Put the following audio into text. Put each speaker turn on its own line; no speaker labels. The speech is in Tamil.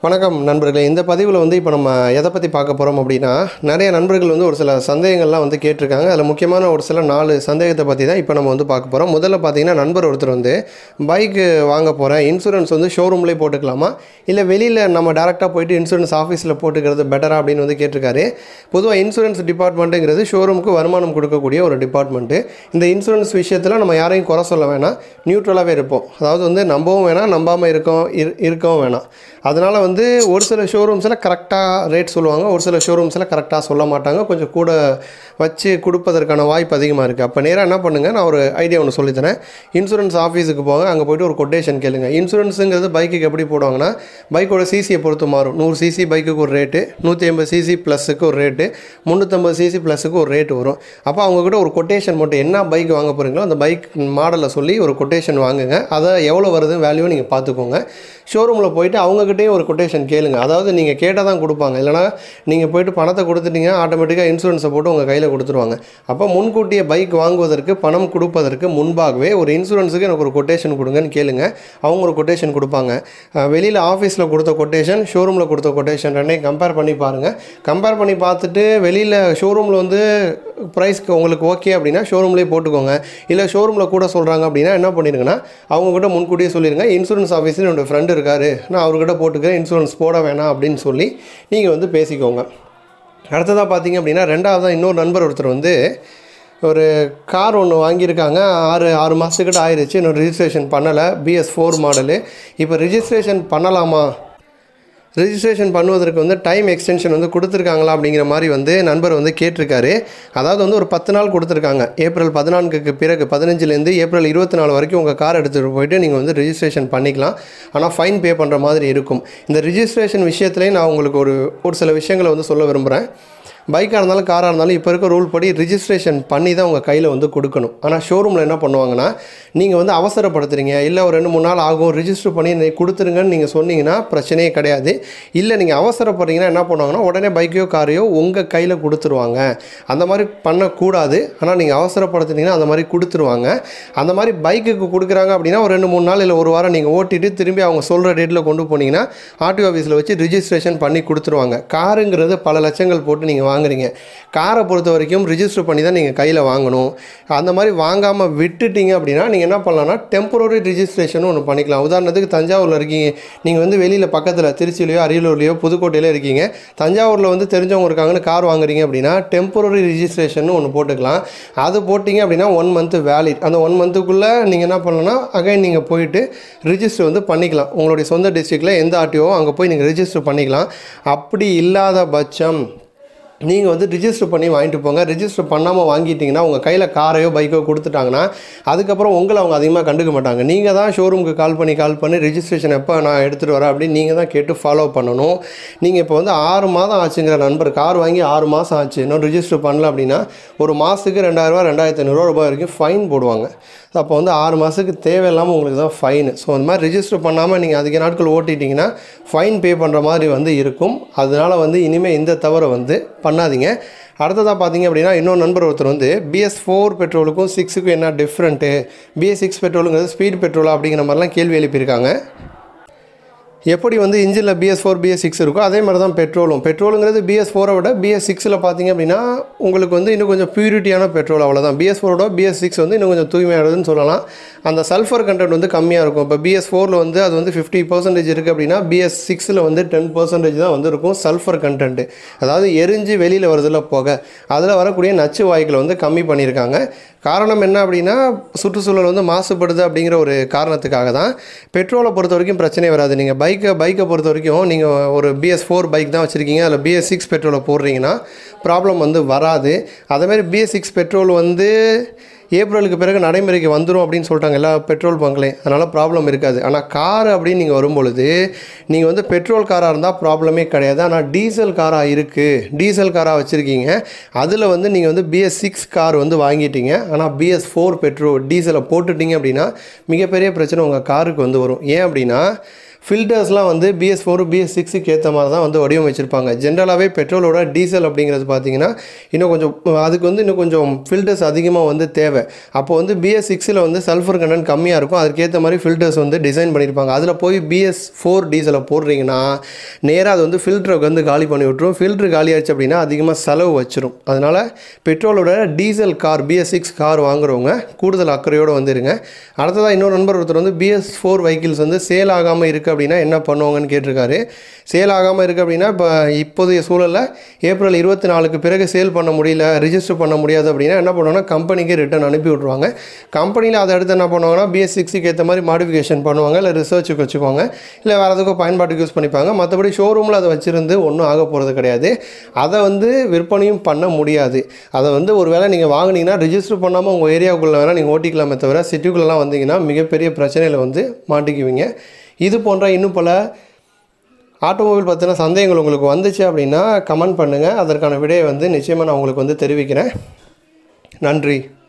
வணக்கம் நண்பர்களே இந்த பதிவில் வந்து இப்போ நம்ம எதை பற்றி பார்க்க போகிறோம் அப்படின்னா நிறைய நண்பர்கள் வந்து ஒரு சில சந்தேகங்கள்லாம் வந்து கேட்டிருக்காங்க அதில் முக்கியமான ஒரு சில நாலு சந்தேகத்தை பற்றி தான் இப்போ நம்ம வந்து பார்க்க போகிறோம் முதல்ல பார்த்தீங்கன்னா நண்பர் ஒருத்தர் வந்து பைக்கு வாங்க போகிறேன் இன்சூரன்ஸ் வந்து ஷோரூம்லேயே போட்டுக்கலாமா இல்லை வெளியில் நம்ம டேரெக்டாக போயிட்டு இன்சூரன்ஸ் ஆஃபீஸில் போட்டுக்கிறது பெட்டரா அப்படின்னு வந்து கேட்டிருக்காரு பொதுவாக இன்சூரன்ஸ் டிபார்ட்மெண்ட்டுங்கிறது ஷோரூமுக்கு வருமானம் கொடுக்கக்கூடிய ஒரு டிபார்ட்மெண்ட்டு இந்த இன்சூரன்ஸ் விஷயத்தில் நம்ம யாரையும் குறை சொல்ல வேணாம் நியூட்ரலாகவே இருப்போம் அதாவது வந்து நம்பவும் வேணாம் நம்பாமல் இருக்கவும் இரு இருக்கவும் வேணாம் அதனால் வந்து ஒரு சில ஷோரூம்ஸில் கரெக்டாக ரேட் சொல்லுவாங்க ஒரு சில ஷோரூம்ஸில் கரெக்டாக சொல்ல மாட்டாங்க கொஞ்சம் கூட வச்சு கொடுப்பதற்கான வாய்ப்பு அதிகமாக இருக்குது அப்போ நேராக என்ன பண்ணுங்கள் நான் ஒரு ஐடியா ஒன்று சொல்லித்தரேன் இன்சூரன்ஸ் ஆஃபீஸுக்கு போங்க அங்கே போய்ட்டு ஒரு கொட்டேஷன் கேளுங்க இன்சூரன்ஸுங்கிறது பைக்குக்கு எப்படி போடுவாங்கன்னா பைக்கோட சிசியை பொறுத்து மாறும் நூறு சிசி பைக்குக்கு ஒரு ரேட்டு நூற்றி ஐம்பது சிசி ப்ளஸுக்கு ஒரு ரேட்டு முந்நூற்றம்பது சிசி ப்ளஸுக்கு ஒரு ரேட்டு வரும் அப்போ அவங்கக்கிட்ட ஒரு கொட்டேஷன் மட்டும் என்ன பைக் வாங்க போகிறீங்களோ அந்த பைக் மாடலை சொல்லி ஒரு கொட்டேஷன் வாங்குங்க அதை எவ்வளோ வருது வேல்யூ நீங்கள் பார்த்துக்கோங்க ஷோரூமில் போயிட்டு அவங்கக்கிட்டேயும் ஒரு கொட்டேஷன் கேளுங்க அதாவது நீங்கள் கேட்டால் தான் கொடுப்பாங்க இல்லைனா நீங்கள் போயிட்டு பணத்தை கொடுத்துட்டீங்க ஆட்டோமேட்டிக்காக இன்சூரன்ஸை போட்டு உங்கள் கையில் கொடுத்துருவாங்க அப்போ முன்கூட்டியே பைக் வாங்குவதற்கு பணம் கொடுப்பதற்கு முன்பாகவே ஒரு இன்சூரன்ஸுக்கு எனக்கு ஒரு கொட்டேஷன் கொடுங்கன்னு கேளுங்க அவங்க ஒரு கொட்டேஷன் கொடுப்பாங்க வெளியில் ஆஃபீஸில் கொடுத்த கொட்டேஷன் ஷோரூமில் கொடுத்த கொட்டேஷன் ரெண்டையும் கம்பேர் பண்ணி பாருங்கள் கம்பேர் பண்ணி பார்த்துட்டு வெளியில் ஷோரூமில் வந்து ப்ரைஸ்க்கு உங்களுக்கு ஓகே அப்படின்னா ஷோரூம்லேயே போட்டுக்கோங்க இல்லை ஷோரூமில் கூட சொல்கிறாங்க அப்படின்னா என்ன பண்ணிடுங்கன்னா அவங்கக்கிட்ட முன்கூட்டியே சொல்லிடுங்க இன்சூரன்ஸ் ஆஃபீஸில் என்னோடய ஃப்ரெண்டு இருக்காரு நான் அவர்கிட்ட போட்டுக்கிறேன் இன்சூரன்ஸ் போட வேணாம் அப்படின்னு சொல்லி நீங்கள் வந்து பேசிக்கோங்க அடுத்ததாக பார்த்தீங்க அப்படின்னா ரெண்டாவதாக இன்னொரு நண்பர் ஒருத்தர் வந்து ஒரு கார் ஒன்று வாங்கியிருக்காங்க ஆறு ஆறு மாதத்துக்கிட்ட ஆயிடுச்சு இன்னும் ரிஜிஸ்ட்ரேஷன் பண்ணலை பிஎஸ் ஃபோர் மாடலு இப்போ ரிஜிஸ்ட்ரேஷன் பண்ணலாமா ரிஜிஸ்ட்ரேஷன் பண்ணுவதற்கு வந்து டைம் எக்ஸ்டென்ஷன் வந்து கொடுத்துருக்காங்களா அப்படிங்கிற மாதிரி வந்து நண்பர் வந்து கேட்டிருக்காரு அதாவது வந்து ஒரு பத்து நாள் கொடுத்துருக்காங்க ஏப்ரல் பதினான்குக்கு பிறகு பதினஞ்சுலேருந்து ஏப்ரல் இருபத்தி நாலு வரைக்கும் உங்கள் கார் எடுத்துகிட்டு போயிட்டு நீங்கள் வந்து ரிஜிஸ்ட்ரேஷன் பண்ணிக்கலாம் ஆனால் ஃபைன் பே பண்ணுற மாதிரி இருக்கும் இந்த ரிஜிஸ்ட்ரேஷன் விஷயத்துலேயும் நான் உங்களுக்கு ஒரு ஒரு சில விஷயங்களை வந்து சொல்ல விரும்புகிறேன் பைக்காக இருந்தாலும் காராக இருந்தாலும் இப்போ இருக்க ரூல் படி ரிஜிஸ்ட்ரேஷன் பண்ணி தான் உங்கள் கையில் வந்து கொடுக்கணும் ஆனால் ஷோரூமில் என்ன பண்ணுவாங்கன்னா நீங்கள் வந்து அவசரப்படுத்துறீங்க இல்லை ஒரு ரெண்டு மூணு நாள் ஆகும் ரிஜிஸ்டர் பண்ணி நீ கொடுத்துருங்கன்னு நீங்கள் சொன்னீங்கன்னா பிரச்சனையே கிடையாது இல்லை நீங்கள் அவசரப்படுறீங்கன்னா என்ன பண்ணுவாங்கன்னா உடனே பைக்கையோ காரையோ உங்கள் கையில் கொடுத்துருவாங்க அந்த மாதிரி பண்ணக்கூடாது ஆனால் நீங்கள் அவசரப்படுத்துனீங்கன்னா அந்த மாதிரி கொடுத்துருவாங்க அந்த மாதிரி பைக்குக்கு கொடுக்குறாங்க அப்படின்னா ஒரு ரெண்டு மூணு நாள் இல்லை ஒரு வாரம் நீங்கள் ஓட்டிட்டு திரும்பி அவங்க சொல்கிற டேட்டில் கொண்டு போனீங்கன்னா ஆர்டிஓ ஆஃபீஸில் வச்சு ரிஜிஸ்ட்ரேஷன் பண்ணி கொடுத்துருவாங்க காருங்கிறது பல லட்சங்கள் போட்டு நீங்கள் வாங்குறீங்க காரை பொறுத்த வரைக்கும் ரிஜிஸ்டர் பண்ணி தான் நீங்கள் கையில் வாங்கணும் அந்த மாதிரி வாங்காமல் விட்டுட்டீங்க அப்படின்னா நீங்கள் என்ன பண்ணலாம்னா டெம்பரரி ரிஜிஸ்ட்ரேஷன் ஒன்று பண்ணிக்கலாம் உதாரணத்துக்கு தஞ்சாவூரில் இருக்கீங்க நீங்கள் வந்து வெளியில் பக்கத்தில் திருச்சியிலையோ அரியலூர்லையோ புதுக்கோட்டையிலோ இருக்கீங்க தஞ்சாவூரில் வந்து தெரிஞ்சவங்க இருக்காங்கன்னு கார் வாங்குறீங்க அப்படின்னா டெம்பரரி ரிஜிஸ்ட்ரேஷன் ஒன்று போட்டுக்கலாம் அது போட்டிங்க அப்படின்னா ஒன் மந்த் வேலிட் அந்த ஒன் மந்த்துக்குள்ளே நீங்கள் என்ன பண்ணலாம்னா அகைன் நீங்கள் போயிட்டு ரிஜிஸ்டர் வந்து பண்ணிக்கலாம் உங்களுடைய சொந்த டிஸ்ட்ரிக்டில் எந்த ஆர்டிஓ அங்கே போய் நீங்கள் ரிஜிஸ்டர் பண்ணிக்கலாம் அப்படி இல்லாத பட்சம் நீங்கள் வந்து ரிஜிஸ்டர் பண்ணி வாங்கிட்டு போங்க ரிஜிஸ்டர் பண்ணாமல் வாங்கிட்டீங்கன்னா உங்கள் கையில் காரையோ பைக்கோ கொடுத்துட்டாங்கன்னா அதுக்கப்புறம் உங்களை அவங்க அதிகமாக கண்டுக்க மாட்டாங்க நீங்கள் தான் ஷோரூமுக்கு கால் பண்ணி கால் பண்ணி ரிஜிஸ்ட்ரேஷன் எப்போ நான் எடுத்துகிட்டு வரேன் அப்படின்னு நீங்கள் தான் கேட்டு ஃபாலோ பண்ணணும் நீங்கள் இப்போ வந்து ஆறு மாதம் ஆச்சுங்கிற நண்பர் கார் வாங்கி ஆறு மாதம் ஆச்சு இன்னும் ரிஜிஸ்டர் பண்ணல அப்படின்னா ஒரு மாதத்துக்கு ரெண்டாயிரரூவா ரெண்டாயிரத்தி ஐநூறுரூவா ரூபாய் வரைக்கும் ஃபைன் போடுவாங்க அப்போ வந்து ஆறு மாதத்துக்கு தேவையில்லாமல் உங்களுக்கு தான் ஃபைனு ஸோ அந்த மாதிரி ரிஜிஸ்டர் பண்ணாமல் நீங்கள் அதிக நாட்கள் ஓட்டிட்டிங்கன்னா ஃபைன் பே பண்ணுற மாதிரி வந்து இருக்கும் அதனால் வந்து இனிமேல் இந்த தவறை வந்து பண்ணாதீங்க அடுத்ததாக பார்த்தீங்க அப்படின்னா இன்னொரு நண்பர் ஒருத்தர் வந்து பிஎஸ் ஃபோர் பெட்ரோலுக்கும் சிக்ஸுக்கும் என்ன டிஃப்ரெண்ட்டு பிஎஸ் சிக்ஸ் பெட்ரோலுங்கிறது ஸ்பீட் பெட்ரோலா அப்படிங்கிற மாதிரிலாம் கேள்வி எழுப்பியிருக்காங்க எப்படி வந்து இன்ஜினில் பிஎஸ் ஃபோர் பிஎஸ் சிக்ஸ் இருக்கோ அதே மாதிரி தான் பெட்ரோலும் பெட்ரோலுங்கிறது பிஎஸ் ஃபோரை விட பிஎஸ் சிக்ஸில் பார்த்தீங்க அப்படின்னா உங்களுக்கு வந்து இன்னும் கொஞ்சம் பியூரிட்டியான பெட்ரோல் அவ்வளோதான் பிஎஸ் ஃபோரோட பிஎஸ் சிக்ஸ் வந்து இன்னும் கொஞ்சம் தூய்மையானதுன்னு சொல்லலாம் அந்த சல்ஃபர் கண்டென்ட் வந்து கம்மியாக இருக்கும் இப்போ பிஎஸ் ஃபோரில் வந்து அது வந்து ஃபிஃப்டி பர்சன்டேஜ் இருக்குது அப்படின்னா பிஎஸ் சிக்ஸில் வந்து டென் பர்சன்டேஜ் தான் வந்து இருக்கும் சல்ஃபர் கண்டென்ட்டு அதாவது எரிஞ்சு வெளியில் வருதில்ல போக அதில் வரக்கூடிய நச்சு வாயுக்களை வந்து கம்மி பண்ணியிருக்காங்க காரணம் என்ன அப்படின்னா சுற்றுச்சூழல் வந்து மாசுபடுது அப்படிங்கிற ஒரு காரணத்துக்காக தான் பெட்ரோலை பொறுத்த வரைக்கும் பிரச்சனை வராது நீங்கள் பைக்கை பைக்கை பொறுத்த வரைக்கும் நீங்கள் ஒரு பிஎஸ் ஃபோர் பைக் தான் வச்சுருக்கீங்க அதில் பிஎஸ் சிக்ஸ் பெட்ரோலை போடுறீங்கன்னா ப்ராப்ளம் வந்து வராது அதேமாதிரி பிஎஸ் சிக்ஸ் பெட்ரோல் வந்து ஏப்ரலுக்கு பிறகு நடைமுறைக்கு வந்துடும் அப்படின்னு சொல்லிட்டாங்க எல்லா பெட்ரோல் பங்க்லேயும் அதனால் ப்ராப்ளம் இருக்காது ஆனால் கார் அப்படின்னு நீங்கள் வரும்பொழுது நீங்கள் வந்து பெட்ரோல் காராக இருந்தால் ப்ராப்ளமே கிடையாது ஆனால் டீசல் காராக இருக்குது டீசல் காராக வச்சுருக்கீங்க அதில் வந்து நீங்கள் வந்து பிஎஸ் சிக்ஸ் கார் வந்து வாங்கிட்டீங்க ஆனால் பிஎஸ் ஃபோர் பெட்ரோல் டீசலை போட்டுட்டீங்க அப்படின்னா மிகப்பெரிய பிரச்சனை உங்கள் காருக்கு வந்து வரும் ஏன் அப்படின்னா ஃபில்டர்ஸ்லாம் வந்து பிஎஸ் ஃபோர் பிஎஸ் சிக்ஸுக்கு ஏற்ற மாதிரி தான் வந்து வடிவமைச்சிருப்பாங்க ஜென்ரலாகவே பெட்ரோலோட டீசல் அப்படிங்கிறது பார்த்தீங்கன்னா இன்னும் கொஞ்சம் அதுக்கு வந்து இன்னும் கொஞ்சம் ஃபில்டர்ஸ் அதிகமாக வந்து தேவை அப்போ வந்து பிஎஸ் சிக்ஸில் வந்து சல்ஃபர் கண்டென்ட் கம்மியாக இருக்கும் அதுக்கேற்ற மாதிரி ஃபில்டர்ஸ் வந்து டிசைன் பண்ணியிருப்பாங்க அதில் போய் பிஎஸ் ஃபோர் டீசலை போடுறீங்கன்னா நேராக அது வந்து ஃபில்டரை வந்து காலி பண்ணி விட்ரும் ஃபில்ட்ரு காலி ஆச்சு அப்படின்னா அதிகமாக செலவு வச்சிரும் அதனால் பெட்ரோலோட diesel car BS six car வாங்குறவங்க கூடுதல் அக்கறையோடு வந்துருங்க அடுத்ததாக இன்னொரு நண்பர் ஒருத்தர் வந்து பிஎஸ் ஃபோர் வெஹிக்கிள்ஸ் வந்து சேல் ஆகாமல் இருக்குது அப்படின்னா என்ன பண்ணுவாங்கன்னு கேட்டிருக்காரு சேல் ஆகாமல் இருக்குது அப்படின்னா இப்போ இப்போதைய சூழலில் ஏப்ரல் இருபத்தி நாலுக்கு பிறகு சேல் பண்ண முடியல ரிஜிஸ்டர் பண்ண முடியாது அப்படின்னா என்ன பண்ணுவாங்கன்னா கம்பெனிக்கு ரிட்டர்ன் அனுப்பி விட்ருவாங்க கம்பெனியில் அதை அடுத்து என்ன பண்ணுவாங்கன்னா பிஎஸ் சிக்ஸுக்கு ஏற்ற மாதிரி மாடிஃபிகேஷன் பண்ணுவாங்க இல்லை ரிசர்ச்சுக்கு வச்சுக்குவாங்க இல்லை வேறு எதுக்கும் பயன்பாட்டுக்கு யூஸ் பண்ணிப்பாங்க மற்றபடி ஷோரூமில் அதை வச்சுருந்து ஒன்றும் ஆக போகிறது கிடையாது அதை வந்து விற்பனையும் பண்ண முடியாது அதை வந்து ஒரு வேளை நீங்கள் வாங்குனீங்கன்னா ரிஜிஸ்டர் பண்ணாமல் உங்கள் ஏரியாவுக்குள்ளே வேணால் நீங்கள் ஓட்டிக்கலாமே தவிர சிட்டிக்குள்ளெலாம் வந்தீங்கன்னா மிகப்பெரிய பிரச்சனையில் வந்து மாட்டிக்குவீங்க இது போன்ற இன்னும் பல ஆட்டோமொபைல் பற்றின சந்தேகங்கள் உங்களுக்கு வந்துச்சு அப்படின்னா கமெண்ட் பண்ணுங்கள் அதற்கான விடையை வந்து நிச்சயமாக நான் உங்களுக்கு வந்து தெரிவிக்கிறேன் நன்றி